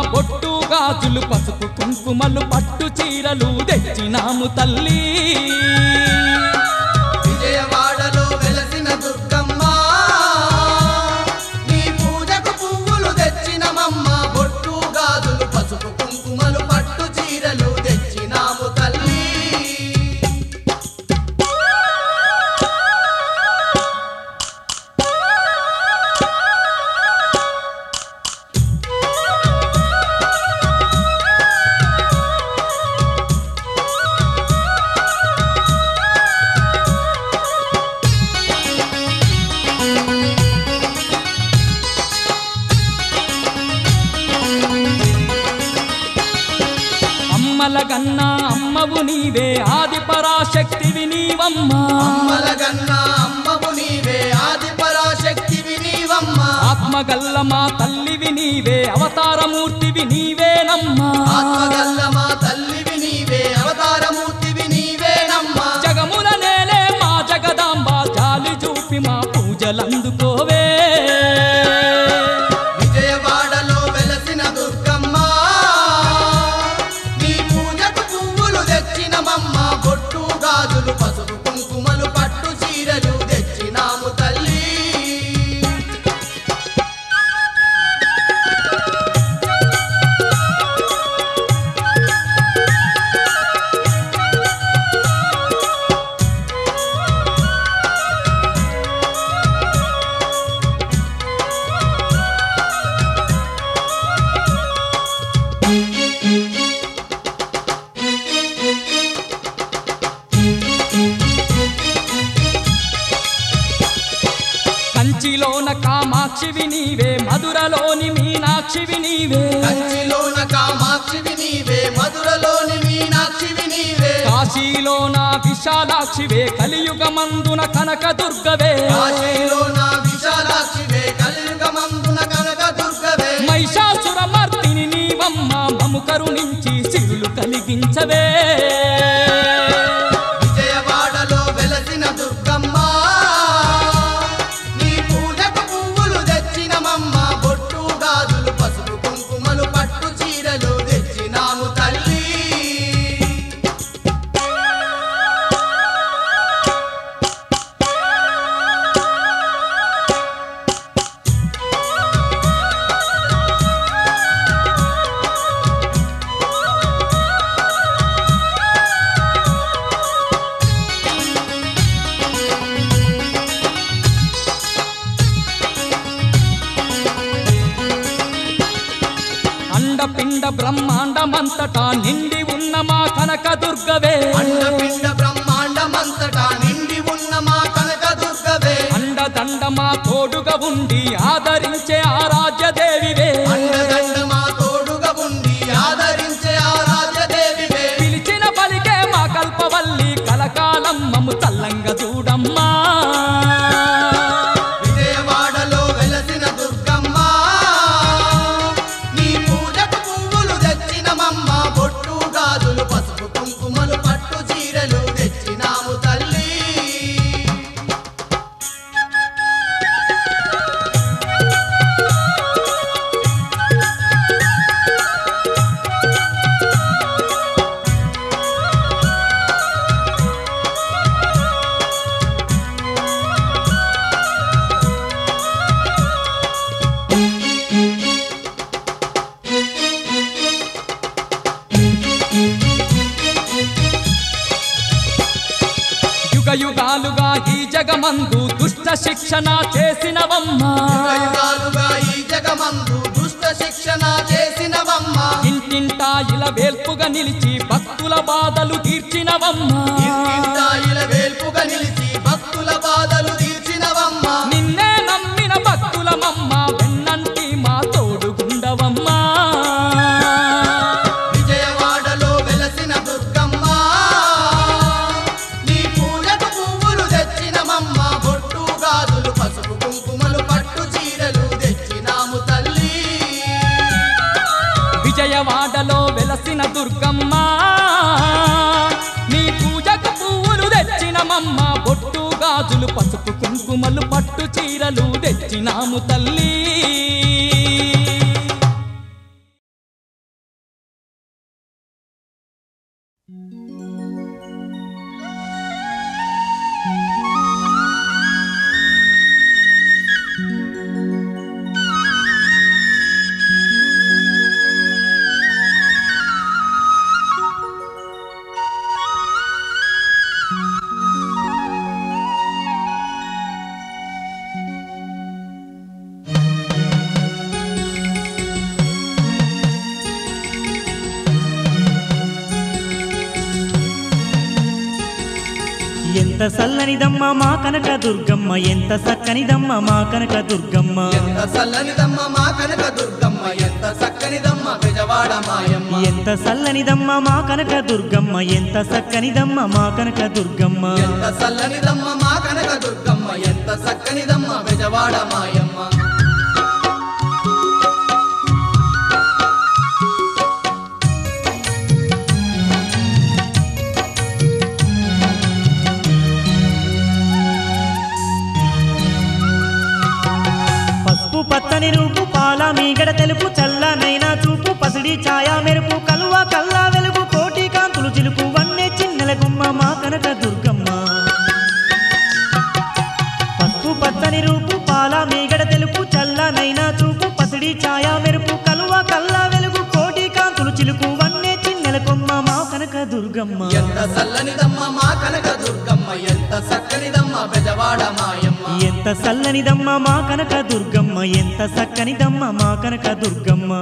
బొట్టు గాజులు పసుపు కుంకుమలు పట్టు చీరలు తెచ్చినాము తల్లి విజయవాడలో వెలసిన దుర్గమ్మ నీ పూజకు పువ్వులు తెచ్చినమమ్మ బొట్టు గాజులు పసుపు కుంకుమలు పట్టు చీరలు తెచ్చినాము తల్లి అమ్మల గన్నా అమ్మవు నీవే ఆది పరాశక్తివి నీవమ్మా అమ్మలగన్న అమ్మవు నీవే ఆది పరాశక్తివి నీవమ్మ ఆత్మగల్ల మా తల్లివి నీవే అవతారమూర్తివి నీవేనమ్మా ఆత్మగల్ల మా తల్లివి నీవే అవతారమూర్తివి నీవేనమ్మ జగముల నేలే మా జగదాంబ జాలి చూపి మా పూజలందుకోవే విజయవాడలో వెలసిన దుర్గమ్మ నీ పూజకు పువ్వులు తెచ్చినమమ్మ బొట్టు గాజులు పసుపు కుంకుమలు పట్టు చీరలు తెచ్చినాము తల్లి కంచిలోన కామాక్షివి నీవే మధురలోని మీనాక్షివి నీవే కంచిలోన కామాక్షివి నీవే మధురలోని మీనాక్షివి నీవే కాశీలోన విశాలాక్షివే కలియుగమందున కనక దుర్గవే కాశీలోన విశాలాక్షివే కలియుగమందున కనక దుర్గవే మహిషాసురమర్దిని నీవమ్మ మము కరుణించి సిరులు కలిగించవే విజయవాడలో వెలసిన దుర్గమ్మ నీ పూజకు పువ్వులు తెచ్చినమమ్మ బొట్టు గాజులు పసుపు కుంకుమలు పట్టు చీరలు తెచ్చినాము తల్లి అండపిండ బ్రహ్మాండమంతటా నిండి ఉన్న మా కనక దుర్గవే అండపిండ బ్రహ్మాండమంతటా నిండి ఉన్న మా కనక దుర్గవే అండదండ మా తోడుగా ఉండి ఆదరించే ఆరాధ్య దేవివే అండదండ మా తోడుగా ఉండి ఆదరించే ఆరాధ్యదేవివే పిలిచిన పలికే మా కల్పవల్లి కలకాలం మము చల్లంగా చూడమ్మా విజయవాడలో వెలసిన దుర్గమ్మ నీ పూజకు పువ్వులు తెచ్చినమమ్మ బొట్టు గాజులు పసుపు కుంకుమలు పట్టు చీరలు తెచ్చినాము తల్లి యుగ యుగాలుగా ఈ జగమందు దుష్ట శిక్షణ చేసినవమ్మా యుగాలుగా ఈ జగమందు దుష్ట శిక్షణ చేసినవమ్మ ఇంటింటా ఇలా వేల్పుగా నిలిచి భక్తుల బాధలు తీర్చినవమ్మా ఇంటింటా ఇలా వేల్పుగా నిలిచి భక్తుల బాధలు తీర్చినవమ్మ నిన్నే నమ్మిన భక్తులమమ్మ వెన్నంటి మా తోడుగుండవమ్మా విజయవాడలో వెలసిన దుర్గమ్మ నీ పూజకు పువ్వులు తెచ్చినమమ్మ బొట్టు గాజులు పసుపు కుంకుమలు పట్టు చీరలు తెచ్చినాము తల్లి విజయవాడలో వెలసిన దుర్గమ్మ నీ పూజకు పువ్వులు తెచ్చినమమ్మ బొట్టు గాజులు పసుపు కుంకుమలు పట్టు చీరలు తెచ్చినాము తల్లి ఎంత సల్లనిదమ్మ మా కనక దుర్గమ్మ ఎంత సక్కనిదమ్మ మా కనక దుర్గమ్మ ఎంత చల్లనిదమ్మ మా కనక దుర్గమ్మ ఎంత చక్కనిదమ్మ బెజవాడ మాయమ్మ ఎంత సల్లనిదమ్మ మా కనక దుర్గమ్మ ఎంత సక్కనిదమ్మ మా కనక దుర్గమ్మ ఎంత చల్లనిదమ్మ మా కనక దుర్గమ్మ ఎంత చక్కనిదమ్మ బెజవాడ మాయమ్మ పసుపు పచ్చని రూపు పాల మీగడ తెలుపు చల్లనైనా చూపు పసిడి ఛాయా మెరుపు కలువ కల్లా వెలుగు కోటి కాంతులు చిలుపు వన్నె చిన్నెల గుమ్మ మా కనక దుర్గమ్మ పసుపు పచ్చని రూపు పాల మీగడ తెలుపు చల్లనైనా చూపు పసిడి ఛాయా మెరుపు కలువ కల్లా వెలుగు కోటి కాంతులు చిలుకు వన్నె చిన్నెల కొమ్మ మా కనక దుర్గమ్మ ఎంత చల్లనిదమ్మ మా కనక దుర్గమ్మ ఎంత చక్కనిదమ్మ బెజవాడ మాయమ్మ ఎంత సల్లనిదమ్మ మా కనక దుర్గమ్మ ఎంత సక్కనిదమ్మ మా కనక దుర్గమ్మ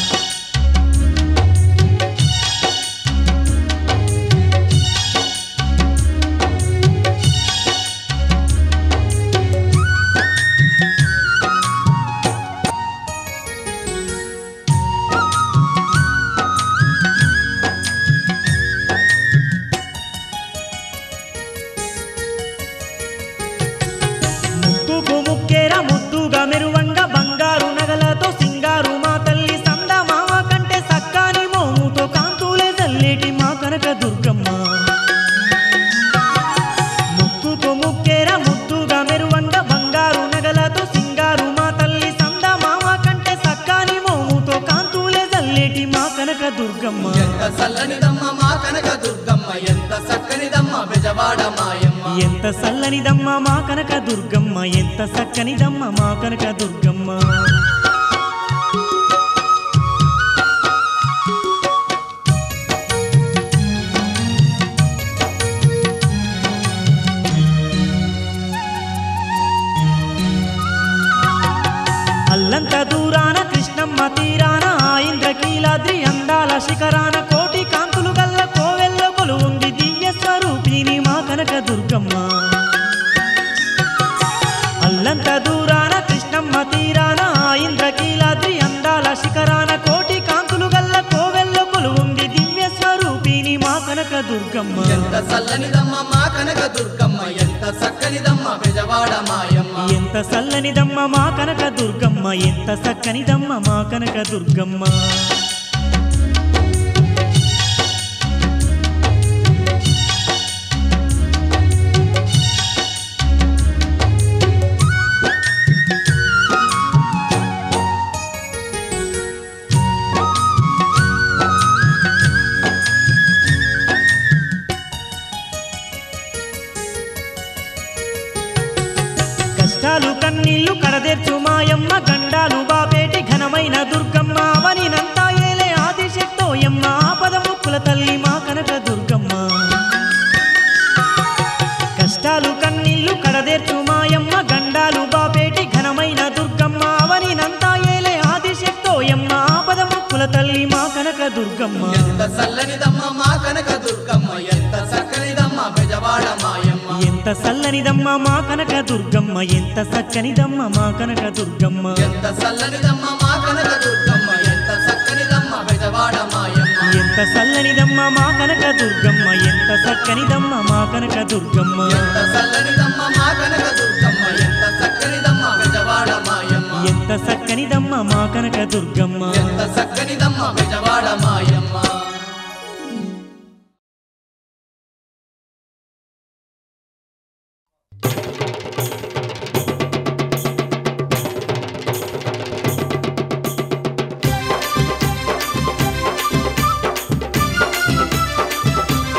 ముక్కుకు ముక్కేర ముద్దుగా మెరువంగా బంగారు నగలతో సింగారు మా తల్లి సంద మామ కంటే సక్కాని మోముతో కాంతులే చల్లేటి మా కనక దుర్గమ్మ ముక్కుకు ముక్కేర ముద్దుగా మెరువంగా బంగారు నగలతో సింగారు మా తల్లి సంద మామ కంటే సక్కాని మోముతో కాంతులే చల్లేటి మా కనక దుర్గమ్మ ఎంత చల్లనిదమ్మ మా కనక దుర్గమ్మ ఎంత చక్కనిదమ్మ బెజవాడ మాయమ్మ ఎంత సల్లనిదమ్మ మా కనక దుర్గమ్మ ఎంత సక్కనిదమ్మ మా కనక దుర్గమ్మ అల్లంత దూరాన కృష్ణమ్మ తీరాన ఆ ఇంద్రకీలాద్రి అందాల శిఖరాన కోటి కాంతులు గల్ల కోవెల్ల కొలువుంది దివ్య స్వరూపిణి మా కనక దుర్గమ్మ అల్లంత దూరాన కృష్ణమ్మ తీరాన ఆ ఇంద్రకీలాద్రి అందాల శిఖరాన కోటి కాంతులు గల్ల కోవెల్ల కొలువుంది దివ్య స్వరూపిణి మా కనక దుర్గమ్మ ఎంత చల్లనిదమ్మ మా కనక దుర్గమ్మ ఎంత చక్కనిదమ్మ బెజవాడ మాయమ్మ ఎంత సల్లనిదమ్మ మా కనక దుర్గమ్మ ఎంత సక్కనిదమ్మ మా కనక దుర్గమ్మ కష్టాలు కన్నీళ్లు కడదెర్చు మాయమ్మ గండాలు బాపేటి ఘనమైన దుర్గమ్మ అవనినంతా ఏలే ఆదిశక్తోయమ్మ ఆపద ముక్కుల తల్లి మా కనక దుర్గమ్మ కష్టాలు కన్నీళ్లు కడదెర్చు మాయమ్మ గండాలు బాపేటి ఘనమైన దుర్గమ్మ అవనినంతా ఏలే ఆదిశక్తోయమ్మ ఆపద ముక్కుల తల్లి మా కనక దుర్గమ్మ ఎంత చల్లనిదమ్మ మా కనక దుర్గమ్మ ఎంత చక్కనిదమ్మ బెజవాడ మాయమ్మ ఎంత సల్లనిదమ్మ మా కనక దుర్గమ్మ ఎంత సక్కనిదమ్మ మా కనక దుర్గమ్మ ఎంత చల్లనిదమ్మ మా కనక దుర్గమ్మ ఎంత చక్కనిదమ్మ బెజవాడ మాయమ్మ ఎంత సల్లనిదమ్మ మా కనక దుర్గమ్మ ఎంత సక్కనిదమ్మ మా కనక దుర్గమ్మ ఎంత చల్లనిదమ్మ మా కనక దుర్గమ్మ ఎంత చక్కనిదమ్మ బెజవాడ మాయమ్మ ఎంత సక్కనిదమ్మ మా కనక దుర్గమ్మ ఎంత చక్కనిదమ్మ బెజవాడ మాయమ్మ ఆ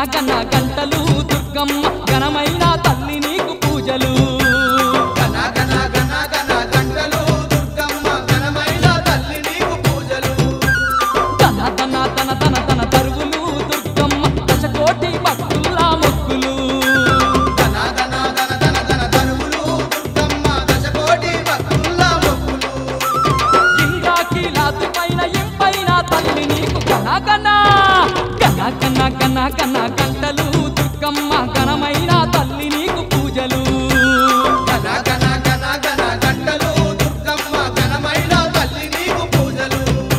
గన గంటలు దుర్గమ్మ ఘనమైన తల్లి నీకు పూజలు గన గన గన గన గంటలు దుర్గమ్మ ఘనమైన తల్లి నీకు పూజలు తన తన తన తన తన తరువులు దుర్గమ్మ దశకోటి భక్తుల్లా మొక్కులు గన గన గన గన గన తరువులు దుర్గమ్మ దశకోటి భక్తుల మొక్కులు ఇంద్రాకి లాతు పైన ఇంపైన తల్లి నీకు గన గన గన గన గన గన గంటలు దుర్గమ్మ ఘనమైన తల్లి నీకు పూజలు గన గన గన గన గంటలు దుర్గమ్మ ఘనమైన తల్లి నీకు పూజలు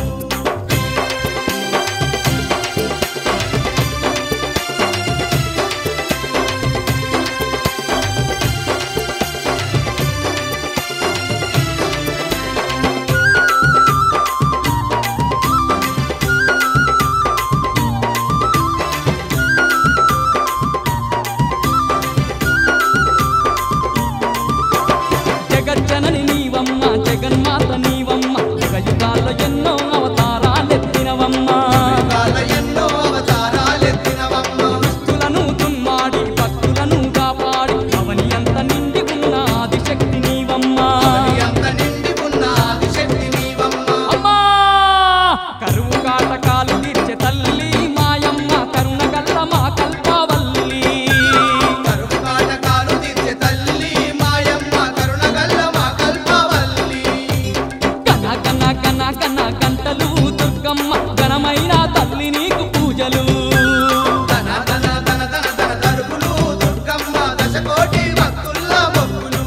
జగజ్జనని నీవమ్మ జగన్మాత నీవమ్మ యుగాల్లో ఎన్నో అవతారాలెత్తినవమ్మ కాల ఎన్నో అవతారాలెత్తినవమ్మ భక్తులను దుమ్మాడి భక్తులను కాపాడి అవని అంత నిండి ఉన్న ఆదిశక్తి నీవమ్మ ఆది అంత నిండి ఉన్న ఆదిశక్తి నీవమ్మ అమ్మా కరువు కాటకాలు తీర్చే తల్లి మాయమ్మ కరుణ గల్ల మా కల్పవల్లి కరువు కాటకాలు తీర్చే తల్లి మాయమ్మ కరుణగల్ల మా కల్పవల్లి కన కన కన కన గంటలు దుర్గమ్మ ఘనమైన తల్లి నీకు పూజలు ధన ధన ధన ధన ధన తరుపులు దుర్గమ్మ దశకోటి భక్తుల మొక్కులు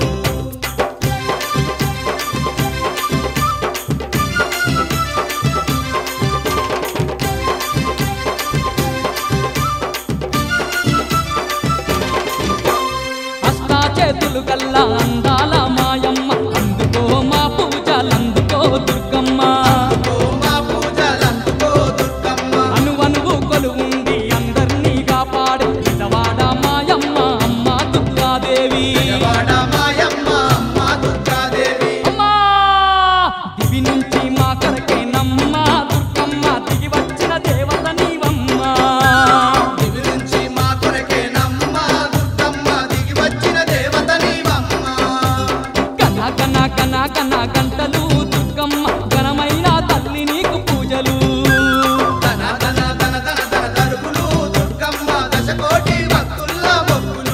అష్టా చేతులు గల్లా అందాల మాయమ్మ అందుకో మా పూజలందుకో దుర్గమ్మ ఓ మా పూజలందుకో దుర్గమ్మ అనువనువు కొలువుండి అందర్నీ కాపాడే నిజవాడ మాయమ్మ అమ్మ దుర్గాదేవి జయవాడ మాయమ్మ అమ్మ దుర్గాదేవి అమ్మా దివి నుంచి మా కొరకే నమ్మ దుర్గమ్మ దిగి వచ్చిన దేవత నీవమ్మ దివి నుంచి మా కొరకే నమ్మ దుర్గమ్మ దిగి వచ్చిన దేవత నీవమ్మ కన కన కన కన గంటలు దుర్గమ్మ ఘనమైన తల్లి నీకు పూజలు ధన ధన ధన ధన ధన తరుపులు దుర్గమ్మ దశకోటి భక్తుల మొక్కులు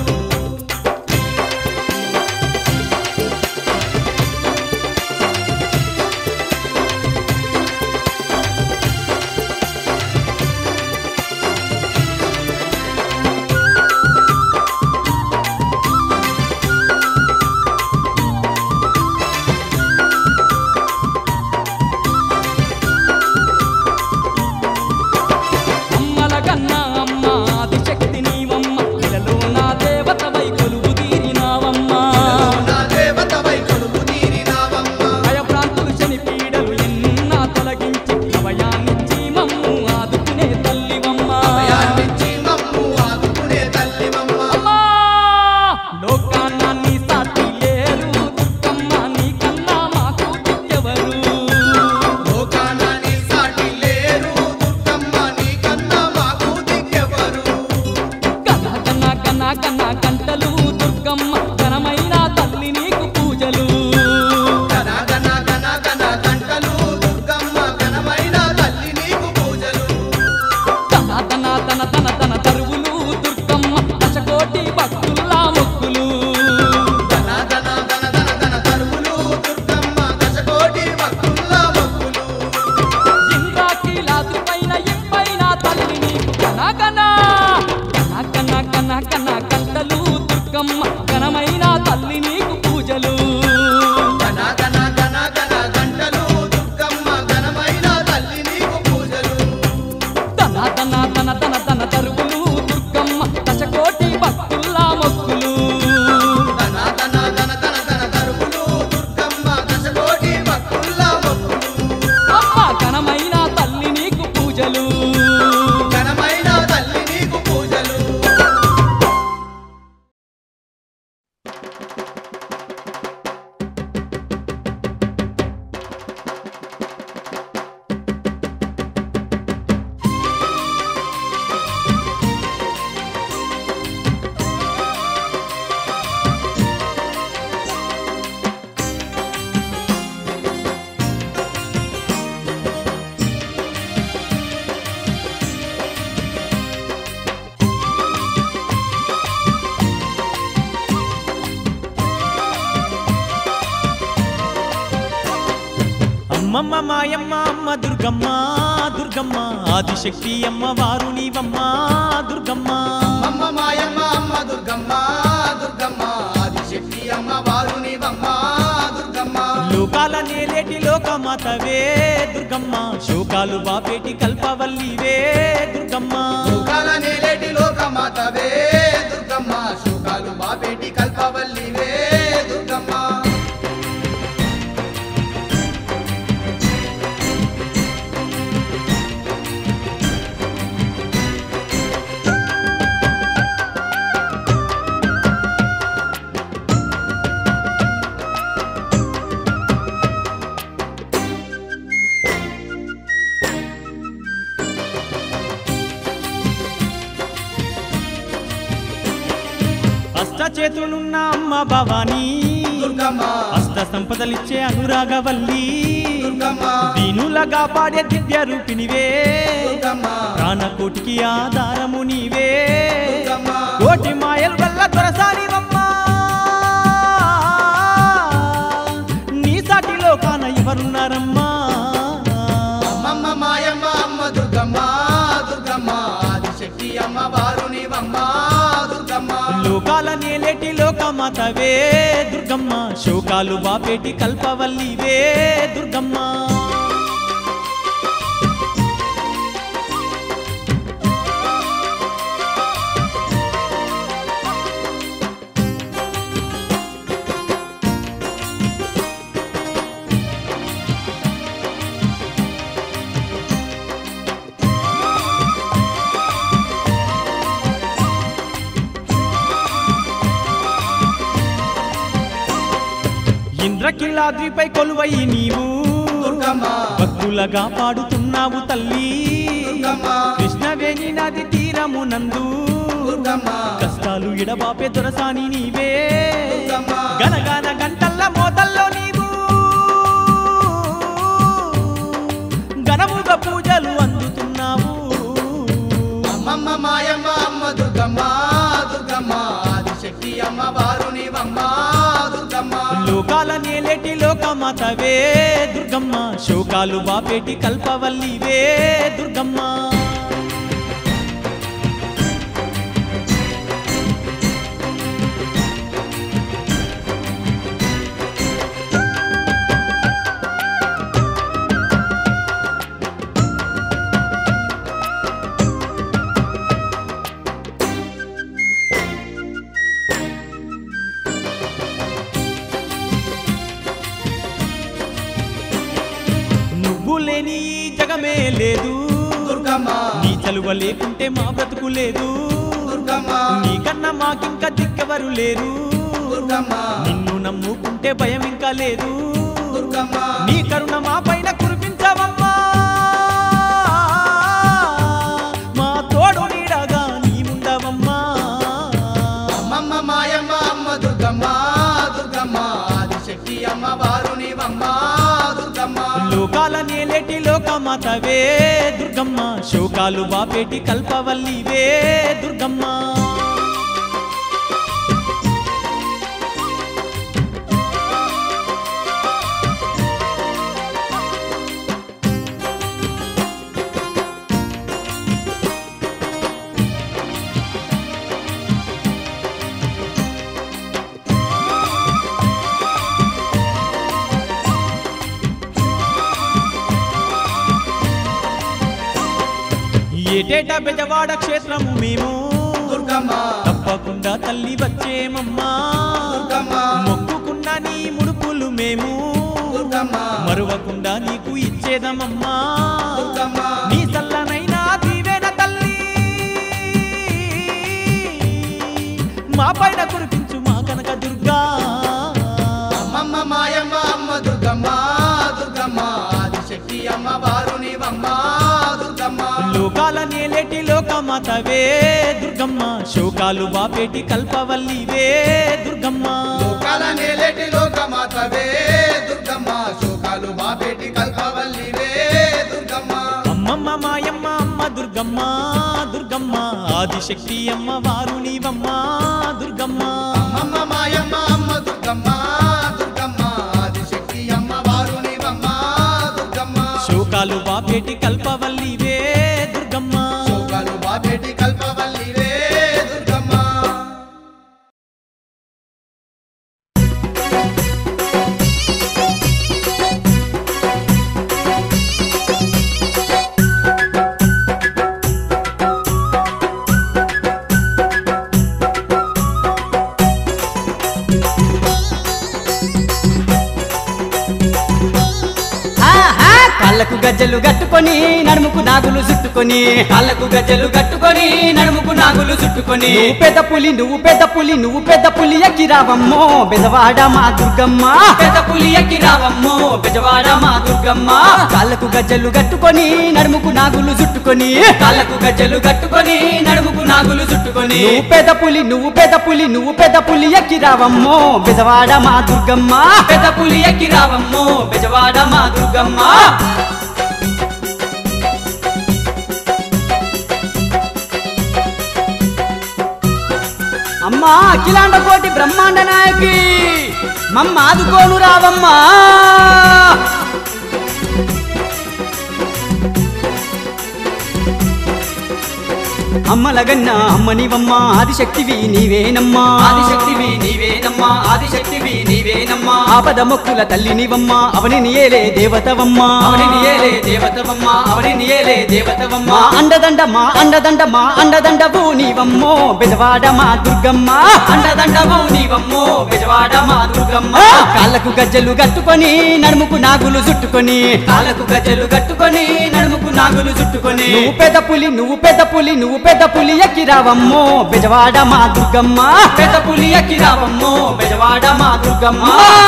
అమ్మల కన్నా అమ్మ ఆదిశక్తి నీవమ్మ ఇలలో నా దేవత వై కొలువు తీరినావమ్మ నా దేవతవై కొలువు తీరినావమ్మ భయభ్రాంతులు శని పీడలు ఎన్నా తొలగించి అభయాన్నిచ్చి మమ్ము ఆదుకునే తల్లివమ్మ భయాన్నిచ్చి మమ్ము ఆదుకునే తల్లివమ్మ అమ్మా లోకాన్న నీ సాటి లేరు దుర్గమ్మ నీకన్నా మాకు దిక్కెవరు లోకాన నీ సాటి లేరు దుర్గమ్మ నీకన్నా మాకు దిక్కెవరు కన కన కన కన గంటలు దుర్గమ్మ ఘనమైన తల్లి నీకు పూజలు గన గన గన గన గంటలు దుర్గమ్మ ఘనమైన తల్లి నీకు పూజలు తన తన తన తన తన తరువులు దుర్గమ్మ దశకోటి భక్తుల్లా మొక్కులు ధన ధన ధన ధన ధన తరువులు దుర్గమ్మ దశకోటి భక్తుల మొక్కులు ఇంద్రాకి లాతు పైన ఇంపైన తల్లి నీకు కన కన కన కన కన కన గంటలు దుర్గమ్మ ఘనమైన తల్లి నీకు పూజలు గన గన గన గన గంటలు దుర్గమ్మ ఘనమైన తల్లి నీకు పూజలు తన తన తన తన తన తరువులు దుర్గమ్మ దశకోటి భక్తుల్లా మొక్కులు ధన ధన ధన ధన ధన తరువులు దుర్గమ్మ దశకోటి భక్తుల మొక్కులు అమ్మ ఘనమైన తల్లి నీకు పూజలు ఘనమైన తల్లి నీకు పూజలు అమ్మమ్మ మాయమ్మ అమ్మ దుర్గమ్మ దుర్గమ్మ ఆదిశక్తి అమ్మ వారు నీవమ్మ దుర్గమ్మ అమ్మ మాయమ్మ అమ్మ దుర్గమ్మ దుర్గమ్మ ఆదిశక్తి అమ్మ వారునివమ్మ దుర్గమ్మ లోకాల నేలేటి లోకమాతవే దుర్గమ్మ శోకాలు బాపేటి కల్పవల్లివే దుర్గమ్మ సుఖాల నేలేటి లోకమాతవే దుర్గమ్మ సుఖాలు బాపేటి కల్పవల్లివే దుర్గమ్మ అష్ట చేతులున్న అమ్మ భవానీ దుర్గమ్మ అష్ట సంపదలిచ్చే అనురాగవల్లి దుర్గమ్మ దీనులగా పాడే దివ్య రూపినివే దుర్గమ్మ ప్రాణకోటికి ఆధారము నీవే దుర్గమ్మ కోటి మాయల వల్ల దొరసానివమ్మా నీ సాటిలో కాన ఎవరున్నారమ్మా అమ్మమ్మ మాయమ్మ అమ్మ దుర్గమ్మ దుర్గమ్మ ఆదిశక్తి అమ్మ వారునివమ్మ దుర్గమ్మ లోకాల నేలేటి లోకమాతవే దుర్గమ్మ శోకాలు బాపేటి కల్పవల్లివే దుర్గమ్మ ఇంద్రకిలాద్రిపై కొలువై నీవు దుర్గమ్మ భక్తులగా పాడుతున్నావు తల్లి దుర్గమ్మ కృష్ణవేణి నది తీరము నందు దుర్గమ్మ కష్టాలు ఎడబాపే దొరసాని నీవే దుర్గమ్మ గనగాన గంటల్ల మోతల్లో నీవు ఘనముగా పూజలు అందుతున్నావు అమ్మమ్మ మాయమ్మ అమ్మ దుర్గమ్మ దుర్గమ్మ ఆదిశక్తి అమ్మ వారునివమ్మ దుర్గమ్మ లోకాల నేలేటి లోకమాతవే దుర్గమ్మ శోకాలు బాపేటి కల్పవల్లివే దుర్గమ్మ నువ్వు లేని ఈ జగమే లేదు దుర్గమ్మ నీ చలువ లేకుంటే మా బ్రతుకు లేదు దుర్గమ్మ నీకన్నా మాకింకా దిక్కెవరు లేరు దుర్గమ్మ నిన్ను నమ్ముకుంటే భయం ఇంకా లేదు దుర్గమ్మ నీ కరుణ మా పైన కురిపించవమ్మా మా తోడు నీడగా నీ ఉండవమ్మా అమ్మమ్మ మాయమ్మ అమ్మ దుర్గమ్మ దుర్గమ్మ ఆదిశక్తి అమ్మ వారునివమ్మ దుర్గమ్మ లోకాల నేలేటి లోకమాతవే దుర్గమ్మ శోకాలు బాపేటి కల్పవల్లివే దుర్గమ్మ ఏటేటా బెజవాడ క్షేత్రము మేము దుర్గమ్మ తప్పకుండా తల్లి వచ్చేమమ్మా దుర్గమ్మ మొక్కుకున్న నీ ముడుపులు మేము దుర్గమ్మ మరువకుండా నీకు ఇచ్చేదమమ్మా దుర్గమ్మ నీ చల్లనైనా దీవెన తల్లి మా పైన కురిపించు మా కనక దుర్గా అమ్మమ్మ మాయమ్మ అమ్మ దుర్గమ్మ దుర్గమ్మ ఆదిశక్తి అమ్మ వారునివమ్మ దుర్గమ్మ లోకాల నేలేటి లోకమాతవే దుర్గమ్మ శోకాలు బాపేటి కల్పవల్లివే దుర్గమ్మ లోకాల నేలేటి లోకమాతవే దుర్గమ్మ శోకాలు బాపేటి కల్పవల్లివే దుర్గమ్మ అమ్మమ్మ మాయమ్మ అమ్మ దుర్గమ్మ దుర్గమ్మ ఆదిశక్తి అమ్మ వారు నీవమ్మ దుర్గమ్మ అమ్మమ్మ మాయమ్మ అమ్మ దుర్గమ్మ దుర్గమ్మ ఆదిశక్తి అమ్మ వారునివమ్మ దుర్గమ్మ కాళ్ళకు గజ్జలు కట్టుకొని నడుముకు నాగులు చుట్టుకొని కాళ్ళకు గజ్జలు కట్టుకొని నడుముకు నాగులు చుట్టుకొని నువ్వు పెద్ద పులి నువ్వు పెద్ద పులి నువ్వు పెద్ద పులి ఎక్కి రావమ్మో బెదవాడ మా దుర్గమ్మ పెద్ద పులి ఎక్కి రావమ్మో బెజవాడ మా దుర్గమ్మ కాళ్ళకు గజ్జలు కట్టుకొని నడుముకు నాగులు చుట్టుకొని కాళ్ళకు గజ్జలు కట్టుకొని నడుముకు నాగులు చుట్టుకొని నువ్వు పెద్ద పులి నువ్వు పెద్ద పులి నువ్వు పెద్ద పులి ఎక్కి రావమ్మో బెదవాడ మా దుర్గమ్మ పెద్ద పులి ఎక్కి రావమ్మో బెజవాడ మా దుర్గమ్మ అమ్మా అఖిలాండ కోటి బ్రహ్మాండ నాయకి మమ్మ ఆదుకోను రావమ్మా అమ్మలగన్న అమ్మనివమ్మ ఆదిశక్తివి నీవేనమ్మా ఆదిశక్తివి నీవేనమ్మా ఆదిశక్తివి నీవేనమ్మా ఆపద మొక్కుల తల్లినివమ్మ అవని ఏలే దేవతవమ్మా అవని ఏలే దేవతవమ్మ అవని ఏలే దేవతవమ్మ మా అండదండ మా అండదండ మా అండదండవు నీవమ్మో బెదవాడ మా దుర్గమ్మ అండదండవు నీవమ్మో బెజవాడ మా దుర్గమ్మ కాళ్ళకు గజ్జలు కట్టుకొని నడుముకు నాగులు చుట్టుకొని కాళ్ళకు గజ్జలు కట్టుకొని నడుముకు నాగులు చుట్టుకొని నువ్వు పెద్ద పులి నువ్వు పెద్ద పులి నువ్వు పెద్ద పులి ఎక్కి రావమ్మో బెజవాడ మా దుర్గమ్మ పెద్ద పులి ఎక్కి రావమ్మో బెజవాడ మా దుర్గమ్మ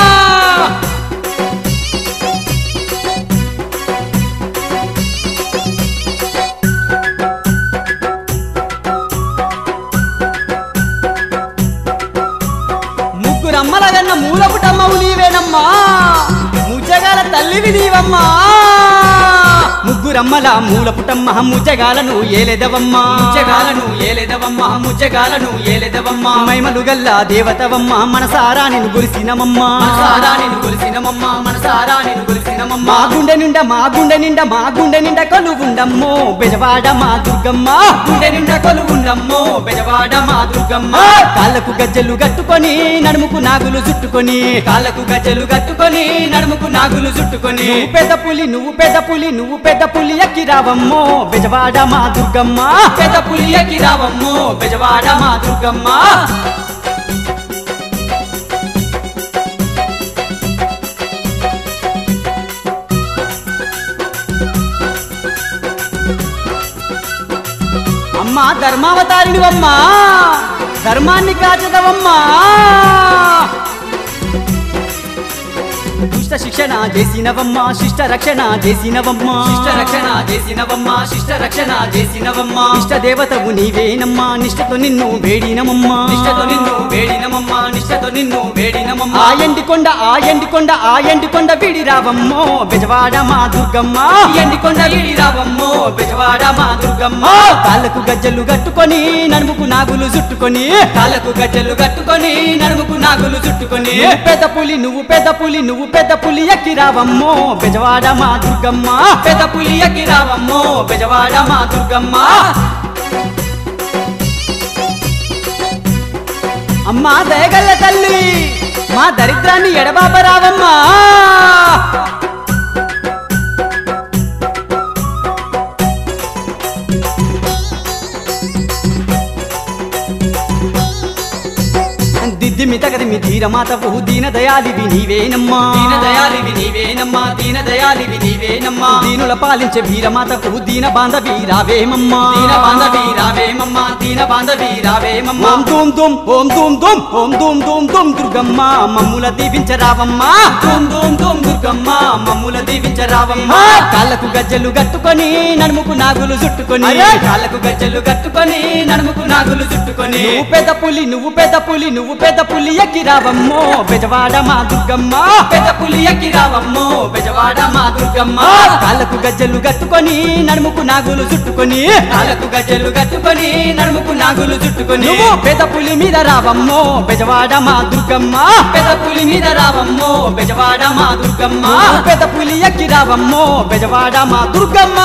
ముగ్గురు అమ్మలగన్న మూలపుటమ్మవు నీవేనమ్మా ముజ్జగాల తల్లివి నీవమ్మా ముగ్గురమ్మల మూలపుటమ్మ ముజ్జగాలను ఏలేదవమ్మా ముచ్చగాలను ఏలేదవమ్మ ముచ్చగాలను ఏలేదవమ్మ మైమలు గల్ల దేవతవమ్మ మనసారా నిన్ను గురిసినమమ్మా మనసారా నిన్ను కొలిసినమమ్మ మనసారా నిన్ను కొలిసినమమ్మ మా గుండె నిండా మా గుండె నిండా మా గుండె నిండా కొలువుండమ్మో బెజవాడ మా దుర్గమ్మ గుండె నిండా కొలువుండమ్మో బెజవాడ మా దుర్గమ్మ కాళ్ళకు గజ్జలు కట్టుకొని నడుముకు నాగులు చుట్టుకొని కాళ్ళకు గజ్జలు కట్టుకొని నడుముకు నాగులు చుట్టుకొని నువ్వు పెద్ద పులి నువ్వు పెద్ద పులి నువ్వు పెద్ద పులి ఎక్కి రావమ్మో బెజవాడ మా దుర్గమ్మ పెద్ద పులి ఎక్కి రావమ్మో బెజవాడ మా దుర్గమ్మ అమ్మా ధర్మావతారినివమ్మా ధర్మాన్ని కాచదవమ్మా దుష్ట శిక్షణ చేసినవమ్మా శిష్ట రక్షణ చేసినవమ్మా శిష్ట రక్షణ చేసినవమ్మ శిష్ట రక్షణ చేసినవమ్మ ఇష్ట దేవతవు నీవేనమ్మా నిష్టతో నిన్ను వేడినమమ్మా నిష్టతో నిన్ను వేడినమమ్మ నిష్టతో నిన్ను వేడినమమ్మ ఆ ఎండి కొండ ఆ ఎండి కొండ ఆ ఎండి కొండ విడి రావమ్మో బెజవాడ మా దుర్గమ్మ ఎండికొండ వీడి రావమ్మో బెజవాడ మా దుర్గమ్మ కాళ్ళకు గజ్జలు కట్టుకొని నడుముకు నాగులు చుట్టుకొని కాళ్ళకు గజ్జలు కట్టుకొని నడుముకు నాగులు చుట్టుకొని నువ్వు పెద్ద పులి నువ్వు పెద్ద పులి నువ్వు పెద్ద పులి ఎక్కి రావమ్మో బెజవాడ మా దుర్గమ్మ పెద్ద పులి ఎక్కి రావమ్మో బెజవాడ మా దుర్గమ్మ అమ్మా దయగల్ల తల్లి మా దరిద్రాన్ని ఎడబాప రావమ్మా దిద్దిమి తగదిమి ధీరమాతవు దీన దయాలివి నీవేనమ్మా దీన దయాలివి నీవేనమ్మా దీన దయాలివి నీవేనమ్మా దీనుల పాలించే వీరమాతవు దీన బాంధవి రావేమమ్మా దీన బాంధవి రావేమమ్మా దీన బాంధవి రావేమమ్మా ఓం దూమ్ దూమ్ ఓం దూమ్ దూమ్ ఓం దూమ్ దూమ్ దూమ్ దుర్గమ్మ మమ్ముల దీవించరావమ్మా ధూమ్ ధూమ్ ధూమ్ దుర్గమ్మ మమ్ముల దీవించరావమ్మా కాళ్ళకు గజ్జలు కట్టుకొని నడుముకు నాగులు చుట్టుకొని కాళ్ళకు గజ్జలు కట్టుకొని నడుముకు నాగులు చుట్టుకొని నువ్వు పెద్ద పులి నువ్వు పెద్ద పులి నువ్వు పెద్ద పులి ఎక్కి రావమ్మో బెజవాడ మా దుర్గమ్మ పెద్ద పులి ఎక్కి రావమ్మో బెజవాడ మా దుర్గమ్మ కాళ్ళకు గజ్జలు కట్టుకొని నడుముకు నాగులు చుట్టుకొని కాళ్ళకు గజ్జలు కట్టుకొని నడుముకు నాగులు చుట్టుకొని నువ్వు పెద్ద పులి మీద రావమ్మో బెజవాడ మా దుర్గమ్మ పెద్ద పులి మీద రావమ్మో బెజవాడ మా దుర్గమ్మ నువ్వు పెద్ద పులి ఎక్కి రావమ్మో బెజవాడ మా దుర్గమ్మ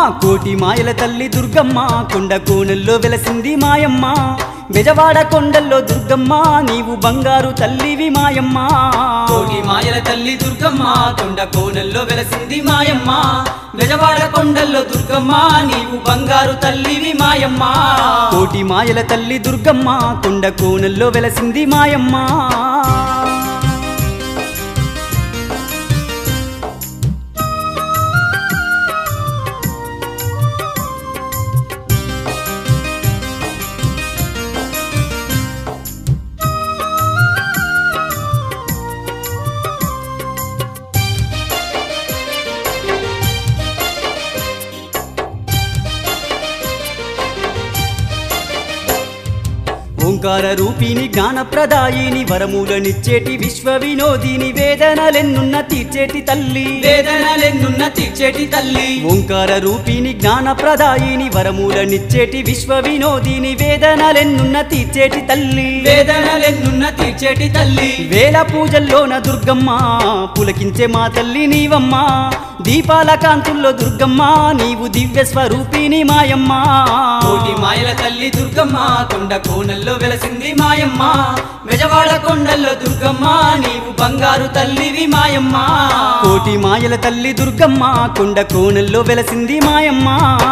కోటి మాయల తల్లి దుర్గమ్మ కొండ కోనల్లో వెలసింది మాయమ్మ బెజవాడ కొండల్లో దుర్గమ్మ నీవు బంగారు తల్లివి మాయమ్మ కోటి మాయల తల్లి దుర్గమ్మ కొండ కోనల్లో వెలసింది మాయమ్మ బెజవాడ కొండల్లో దుర్గమ్మ నీవు బంగారు తల్లివి మాయమ్మ కోటి మాయల తల్లి దుర్గమ్మ కొండ కోనల్లో వెలసింది మాయమ్మ ఓంకార రూపిణి జ్ఞానప్రదాయిని వరములనిచ్చేటి విశ్వ వినోదిని వేదనలెన్నున్న తీర్చేటి తల్లి వేదనలెన్నున్న తీర్చేటి తల్లి ఓంకార రూపిణి జ్ఞానప్రదాయిని వరములనిచ్చేటి విశ్వ వినోదిని వేదనలెన్నున్న తీర్చేటి తల్లి వేదనలెన్నున్న తీర్చేటి తల్లి వేల పూజల్లోన దుర్గమ్మ పులకించే మా తల్లి నీవమ్మ దీపాల కాంతుల్లో దుర్గమ్మ నీవు దివ్య స్వరూపిణి మాయమ్మ కోటి మాయల తల్లి దుర్గమ్మ కొండ కోనల్లో వెలసింది మాయమ్మ బెజవాడ కొండల్లో దుర్గమ్మ నీవు బంగారు తల్లివి మాయమ్మ కోటి మాయల తల్లి దుర్గమ్మ కొండ కోనల్లో వెలసింది మాయమ్మ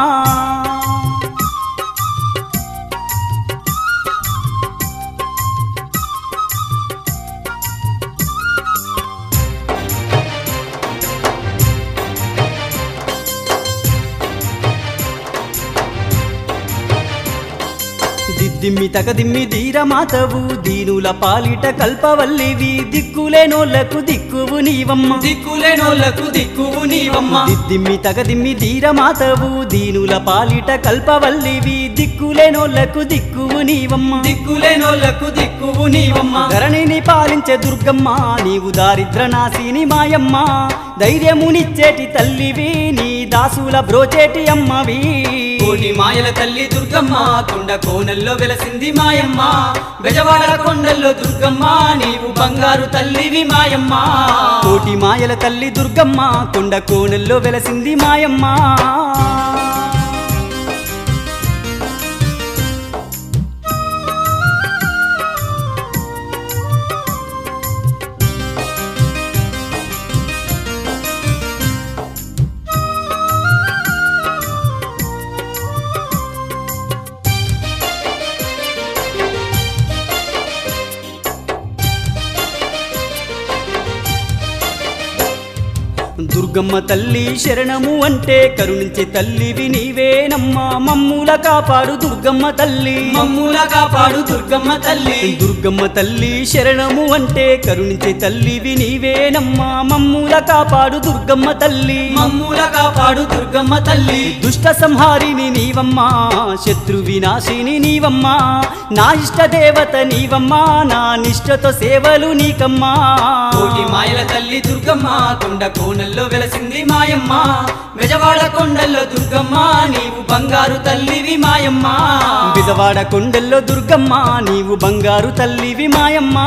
దిద్దిమ్మి తగదిమ్మి ధీరమాతవు దీనుల పాలిట కల్పవల్లివి దిక్కులేనోళ్లకు దిక్కువు నీవమ్మ దిక్కులేనోళ్లకు దిక్కువు నీవమ్మ దిద్దిమ్మి తగదిమ్మి ధీరమాతవు దీనుల పాలిట కల్పవల్లివి దిక్కులేనోళ్లకు దిక్కువు నీవమ్మ దిక్కులేనోళ్లకు దిక్కువు నీవమ్మ ధరణిని పాలించే దుర్గమ్మ నీవు దారిద్ర నాశిని మాయమ్మ ధైర్యమునిచ్చేటి తల్లివి నీ దాసుల బ్రోచేటి అమ్మవి కోటి మాయల తల్లి దుర్గమ్మ కొండ కోనల్లో వెలసింది మాయమ్మ బెజవాడ కొండల్లో దుర్గమ్మ నీవు బంగారు తల్లివి మాయమ్మ కోటి మాయల తల్లి దుర్గమ్మ కొండ కోనల్లో వెలసింది మాయమ్మ దుర్గమ్మ తల్లి శరణము అంటే కరుణించే తల్లివి నీవేనమ్మా మమ్ముల కాపాడు దుర్గమ్మ తల్లి మమ్ముల కాపాడు దుర్గమ్మ తల్లి దుర్గమ్మ తల్లి శరణము అంటే కరుణించే తల్లివి నీవేనమ్మా మమ్ముల కాపాడు దుర్గమ్మ తల్లి మమ్ముల కాపాడు దుర్గమ్మ తల్లి దుష్ట సంహారిని నీవమ్మా శత్రు వినాశిని నీవమ్మా నా ఇష్ట దేవత నీవమ్మా నా నిష్టతో సేవలు నీకమ్మా కోటి మాయల తల్లి దుర్గమ్మ కొండ కోనల్లో వెలసింది మాయమ్మ బెజవాడ కొండల్లో దుర్గమ్మ నీవు బంగారు తల్లివి మాయమ్మ బిజవాడ కొండల్లో దుర్గమ్మ నీవు బంగారు తల్లివి మాయమ్మ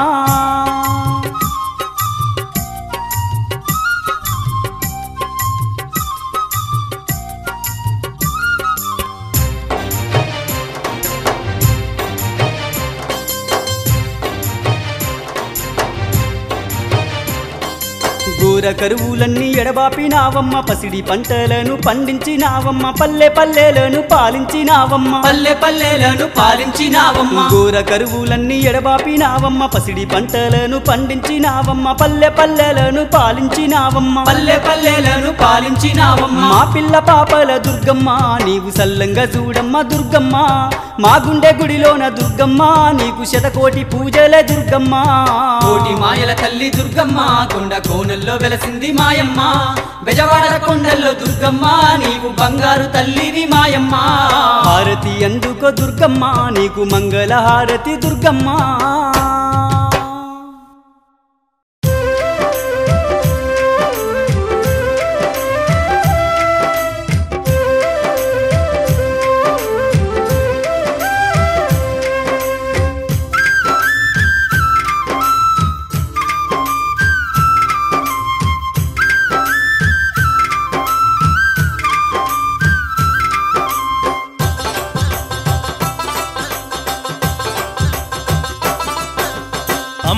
ఘోర కరువులన్నీ ఎడబాపినావమ్మ పసిడి పంటలను పండించినావమ్మ పల్లె పల్లెలను పాలించినావమ్మ పల్లె పల్లెలను పాలించినావమ్మ ఘోర కరువులన్నీ ఎడబాపినావమ్మ పసిడి పంటలను పండించినావమ్మ పల్లె పల్లెలను పాలించినావమ్మ పల్లె పల్లెలను పాలించినావమ్మ మా పిల్ల పాపల దుర్గమ్మ నీవు సల్లంగా చూడమ్మ దుర్గమ్మ మా గుండె గుడిలోన దుర్గమ్మ నీకు శతకోటి పూజలే దుర్గమ్మ కోటి మాయల తల్లి దుర్గమ్మ కొండ కోనల్లో వెలసింది మాయమ్మ బెజవాడ కొండల్లో దుర్గమ్మ నీవు బంగారు తల్లివి మాయమ్మ హారతి అందుకో దుర్గమ్మ నీకు మంగళ హారతి దుర్గమ్మ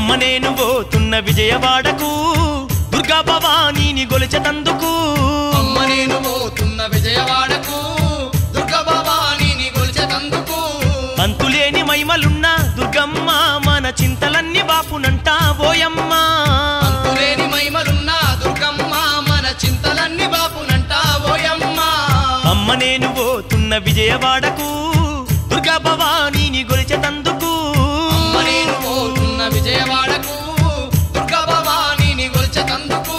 అమ్మ నేను పోతున్న విజయవాడకు దుర్గా భవానీని గొలిచెతందుకు అమ్మ నేను పోతున్న విజయవాడకు దుర్గ భవానీని గొలిచెతందుకు అంతులేని మహిమలున్న దుర్గమ్మ మన చింతలన్నీ బాపునంట ఓయమ్మ అంతులేని మహిమలున్న దుర్గమ్మ మన చింతలన్నీ బాపునంట ఓయమ్మ అమ్మ నేను పోతున్న విజయవాడకు దుర్గా భవానీని గొలిచెతందుకు అమ్మ నేను పోతున్న విజయవాడకు దుర్గ భవానీని గొలిచెతందుకు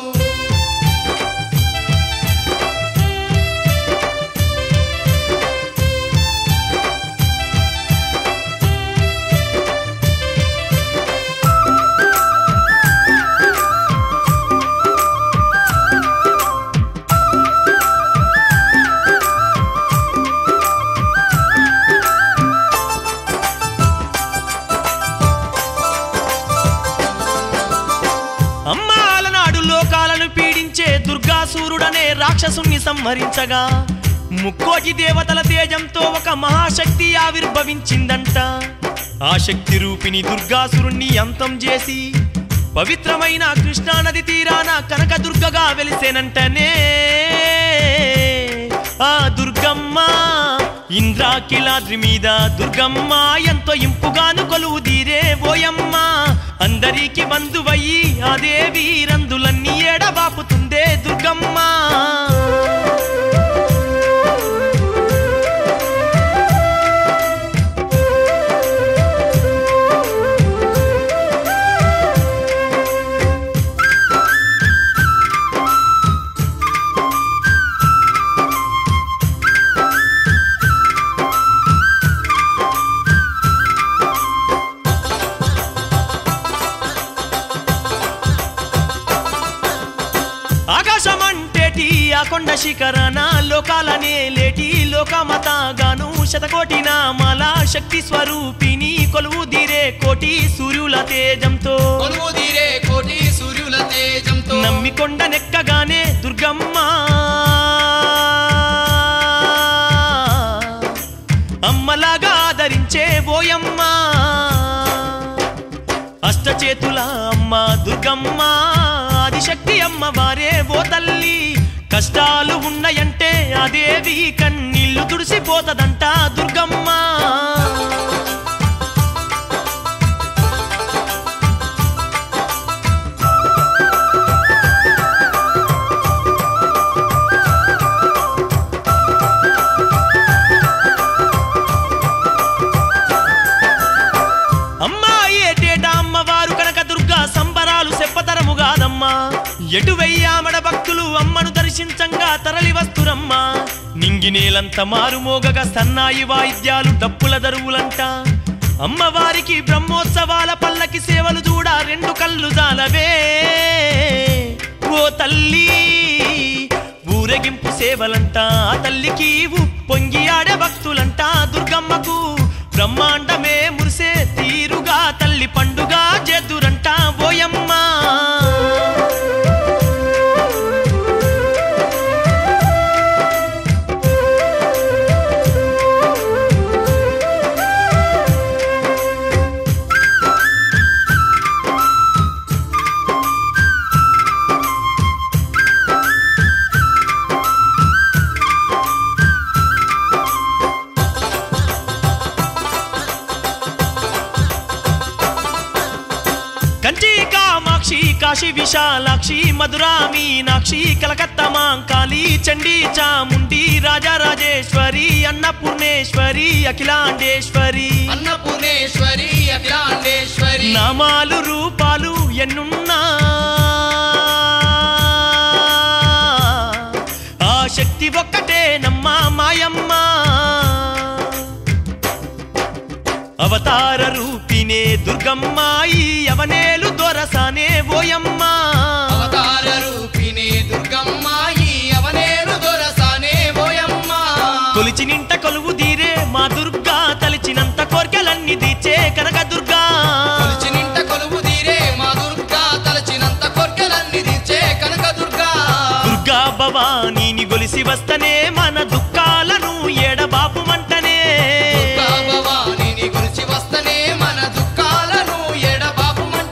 అమ్మ అలనాడు లోకాలను పీడించే దుర్గాసూరుడనే రాక్షసుణ్ణి సంహరించగా ముక్కోటి దేవతల తేజంతో ఒక మహాశక్తి ఆవిర్భవించిందంట ఆ శక్తి రూపిణి దుర్గాసురుణ్ణి అంతం చేసి పవిత్రమైన కృష్ణానది తీరాన కనకదుర్గగా వెలిసేనంటనే ఆ దుర్గమ్మ ఇంద్రాకిలాద్రి మీద దుర్గమ్మ ఎంతో ఇంపుగాను కొలువు తీరే ఓయమ్మ అందరికి బంధువయ్యి ఆ దేవి రందులన్నీ ఏడబాపుతుందే దుర్గమ్మ ఆకాశమంటేటి ఆ కొండ శిఖరన లోకాలనే లేటి లోకమతగాను శతకోటి నామాల శక్తి స్వరూపిణి కొలువు దీరే కోటి సూర్యుల తేజంతో కొలువు తీరే కోటి సూర్యుల తేజంతో నమ్మి కొండ నెక్కగానే దుర్గమ్మ అమ్మలాగా ఆదరించే బోయమ్మ అష్టచేతుల అమ్మ దుర్గమ్మ ఆదిశక్తి అమ్మ వారే ఓ తల్లి కష్టాలు ఉన్నాయంటే ఆ దేవి కన్నీళ్లు తుడిసిపోతదంట దుర్గమ్మ అమ్మా ఏటేటా అమ్మవారు కనుక దుర్గా సంబరాలు చెప్పతరము కాదమ్మా ఎటు వెయ్యామడ భక్తులు అమ్మను దర్శించంగా తరలి వస్తురమ్మా నింగి నేలంత మారుమోగగా సన్నాయి వాయిద్యాలు డప్పుల దరువులంట అమ్మవారికి బ్రహ్మోత్సవాల పల్లకి సేవలు చూడ రెండు కళ్ళు జాలవే ఓ తల్లి ఊరేగింపు సేవలంట ఆ తల్లికి ఉప్పొంగి ఆడే భక్తులంట దుర్గమ్మకు బ్రహ్మాండమే మురిసే తీరుగా తల్లి పండుగ చేదురంట ఓయమ్మ కంచి కామాక్షి కాశీ విశాలాక్షి మధురా మీనాక్షి కలకత్తా మాంకాళి చండీ చాముండి రాజరాజేశ్వరి అన్నపూర్ణేశ్వరి అఖిలాండేశ్వరి అన్నపూర్ణేశ్వరి అఖిలాండేశ్వరి నామాలు రూపాలు ఎన్నున్నా ఆ శక్తి ఒక్కటే నమ్మా మాయమ్మ అవతార రూపినే దుర్గమ్మాయి అవనేలు దొరసానే ఓయమ్మ అవతార రూపిణి దుర్గమ్మాయి అవనేరు దొరసానే ఓయమ్మ కొలిచి నింట కొలువు దీరే మా దుర్గా తలిచినంత కోర్కెలన్నీ తీర్చే కనక దుర్గా కొలిచి నింట కొలువు తీరే మా దుర్గా తలచినంత కొర్కెలన్నీ తీర్చే కనక దుర్గా దుర్గా భవానీని గొలిసి వస్తనే మన దుఃఖాలను ఎడబాపు మంటనే దుర్గా భవానీని గురించి వస్తనే మన దుఃఖాలను ఎడబాపుమంటనే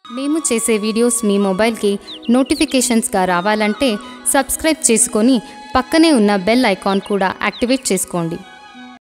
మేము చేసే వీడియోస్ మీ మొబైల్కి నోటిఫికేషన్స్గా రావాలంటే సబ్స్క్రైబ్ చేసుకొని పక్కనే ఉన్న బెల్ ఐకాన్ కూడా యాక్టివేట్ చేసుకోండి